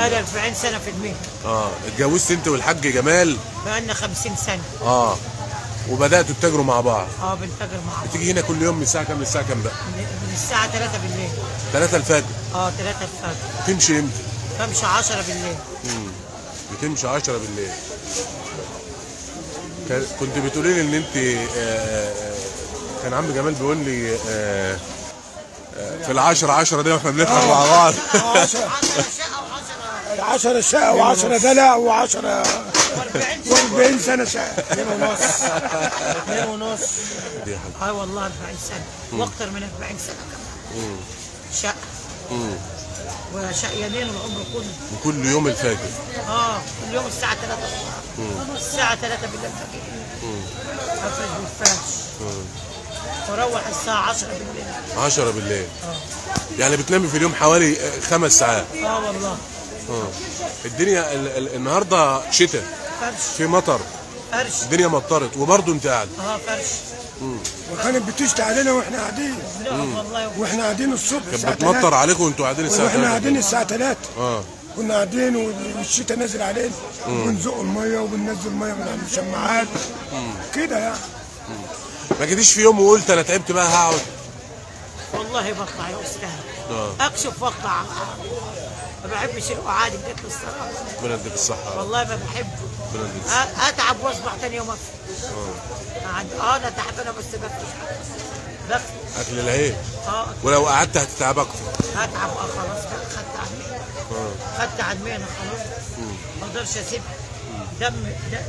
بقى 40 سنه في المهنه اه اتجوزت انت والحاج جمال بقى لنا 50 سنه اه وبداتوا تتاجروا مع بعض اه بنتاجر مع بعض بتيجي هنا كل يوم من الساعه كام للساعه كام بقى من من الساعه 3 بالليل 3 الفجر اه 3 الفجر تمشي امتى بمشي 10 بالليل مم. بتمشي 10 بالليل كان- كنت بتقولي لي ان انت آه، آه، كان عم جمال بيقول لي آه، آه، في العشرة عشرة دي واحنا بنضحك مع بعض 10 شقه و10 10 شقة و10 دلع و10 و40 و40 سنة شقة اثنين ونص اثنين ونص دي حاجة اه والله 40 سنه واكثر من 40 سنه كمان شقه مم. وشقيانين العمر كله وكل يوم الفجر اه كل يوم الساعه 3 الساعه 3 بالليل فجر افرش بالفرش واروح الساعه 10 بالليل 10 بالليل يعني بتنامي في اليوم حوالي آه، خمس ساعات اه والله آه. الدنيا ال- ال- النهارده شتاء فرش في مطر فرش الدنيا مطرت وبرضه انت قاعد اه فرش وكانت بتشتي علينا واحنا قاعدين لا والله واحنا قاعدين الصبح كانت الساعة بتمطر 3 عليكم وانتوا قاعدين الساعه واحنا 3 قاعدين الساعة 3 اه كنا قاعدين والشتاء نازل علينا وبنزق المية وبننزل المية من على الشماعات كده يعني ما جيتيش في يوم وقلت انا تعبت بقى هقعد والله بطلع يا استاذ آه. اكشف واطلع ما بحبش القعاد بجد الصراحه ربنا يديك الصحه والله ما بحبه ربنا يديك أ- اتعب واصبح تاني يوم افرش قاعد- اه انا تعبانه بس بفرش بفرش اكل العيش اه ولو قعدت هتتعب اكتر هتعب اه خلاص بقى خدت عدمانه خدت عدمانه خلاص ما اقدرش اسيبها دم دم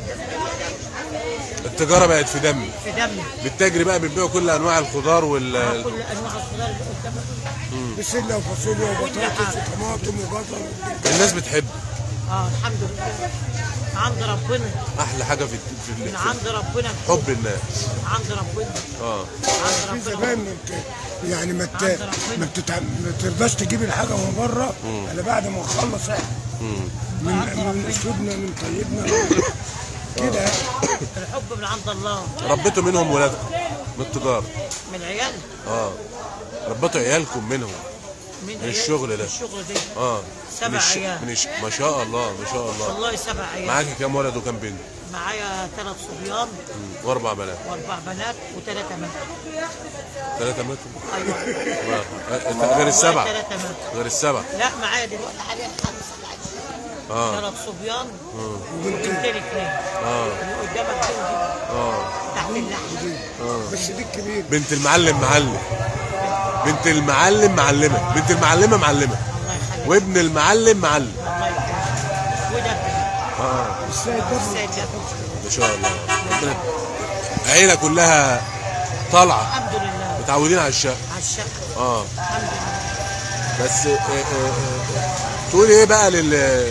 التجاره بقت في دمي في دمي بالتاجري بقى بتبيعوا كل انواع الخضار وال كل انواع الخضار اللي قدامك بسلة وفاصوليا وبطاطس وطماطم وجزر الناس بتحب اه الحمد لله عند ربنا احلى حاجه في في, من في عند ربنا حب الناس عند ربنا اه عند في ربنا زمان ما بت- يعني ما ت- ما بتتع- ما ترضاش تجيب الحاجة من بره الا بعد ما نخلص احنا من من اسلوبنا من طيبنا كده يعني. الحب من عند الله ربيتوا منهم ولادكم من التجاره من عيال اه ربيتوا عيالكم منهم من, من عيال- الشغل ده. من الشغل ده اه سبع من الش- عيال. من الش... ما شاء الله ما شاء الله والله سبع عيال معاكي كام ولد وكام بنت معايا ثلاث صبيان مم. واربع بنات واربع بنات وثلاثه بنات ثلاثه ماتوا ايوه آه، غير السبعه ثلاثه بنات غير السبعه لا معايا دلوقتي حاليا خمسه العشرين اه ثلاث صبيان وبنتين اثنين اه اللي قدامك دول دي اه تحت اللحم بس دي الكبير بنت المعلم معلم بنت المعلم معلمه بنت المعلمه معلمه الله يخليك وابن المعلم معلم الله يكرمك وده اه السيد ده السيد ده ما شاء الله ربنا عيله كلها طالعه الحمد لله متعودين على الشقه على الشقه اه الحمد لله بس آه، آه، آه، تقول ايه بقى لل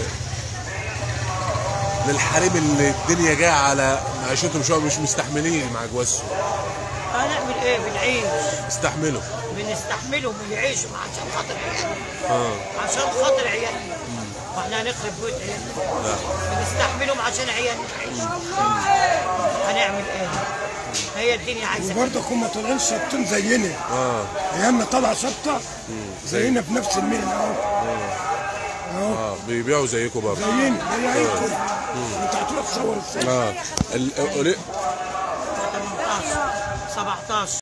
للحريم اللي الدنيا جايه على معيشتهم شويه مش مستحملين مع جوازهم هنعمل ايه بنعيش استحملوا بنستحملهم ويعيشوا عشان خاطر عيالنا اه عشان خاطر عيالنا واحنا هنخرب بيوت عيالنا لا بنستحملهم عشان عيالنا يعيشوا هنعمل ايه هي الدنيا عايزه كده. وبرضه هم طالعين ثابتين زينا اه ايامنا طالعه ثابته زينا في نفس المهنه اهو اهو اه بيبيعوا زيكم برضه زينا زيكم انت هتروح تصور ازاي اه ال- ال- 18 17